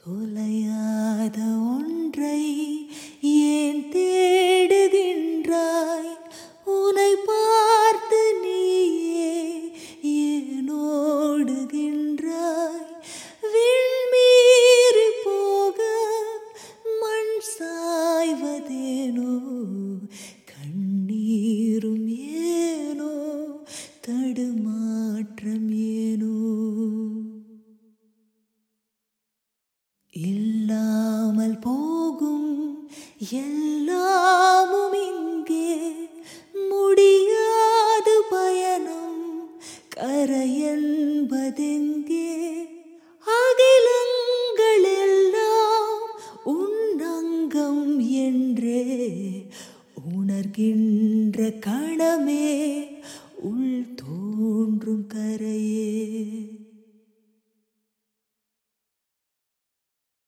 தொலையாத ஒன்றை ஏன் தேடுகின்றாய் உனை பார்த்து நீயே ஏன் ஓடுகின்றாய் விண்மீறி போக மண் சாய்வதேனோ கண்ணீரும் ஏனோ தடுமாற்றம் ஏனோ இல்லாமல் போகும் எல்லாம்